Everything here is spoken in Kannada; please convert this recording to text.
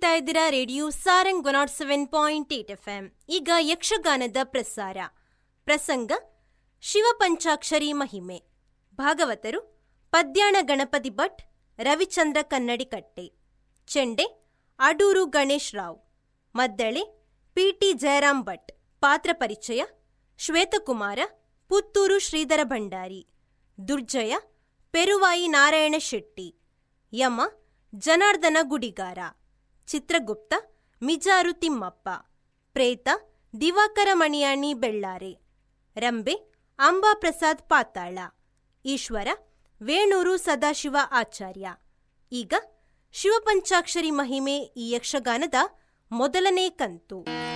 ಕೇಳ್ತಾ ಇದ್ದೀರಾ radio Sarang one naught seven point eight F M ಈಗ ಯಕ್ಷಗಾನದ ಪ್ರಸಾರ ಪ್ರಸಂಗ ಶಿವಪಂಚಾಕ್ಷರಿ ಮಹಿಮೆ ಭಾಗವತರು ಪದ್ಯಾಣ ಗಣಪತಿ ಭಟ್ ರವಿಚಂದ್ರ ಕನ್ನಡಿಕಟ್ಟೆ ಚೆಂಡೆ ಅಡೂರು ಗಣೇಶ್ ರಾವ್ ಮದ್ದಳೆ ಪಿಟಿ ಜಯರಾಮ್ ಭಟ್ ಪಾತ್ರ ಪರಿಚಯ ಶ್ವೇತಕುಮಾರ ಪುತ್ತೂರು ಶ್ರೀಧರ ಭಂಡಾರಿ ದುರ್ಜಯ ಪೆರುವಾಯಿ ನಾರಾಯಣ ಶೆಟ್ಟಿ ಯಮ ಜನಾರ್ದನ ಗುಡಿಗಾರ ಚಿತ್ರಗುಪ್ತ ಮಿಜಾರು ತಿಮ್ಮಪ್ಪ ಪ್ರೇತ ದಿವಾಕರ ಮಣಿಯಾಣಿ ಬೆಳ್ಳಾರೆ ರಂಬೆ ಅಂಬಾಪ್ರಸಾದ್ ಪಾತಾಳ ಈಶ್ವರ ವೇಣೂರು ಸದಾಶಿವ ಆಚಾರ್ಯ ಈಗ ಶಿವಪಂಚಾಕ್ಷರಿ ಮಹಿಮೆ ಈ ಯಕ್ಷಗಾನದ ಮೊದಲನೇ ಕಂತು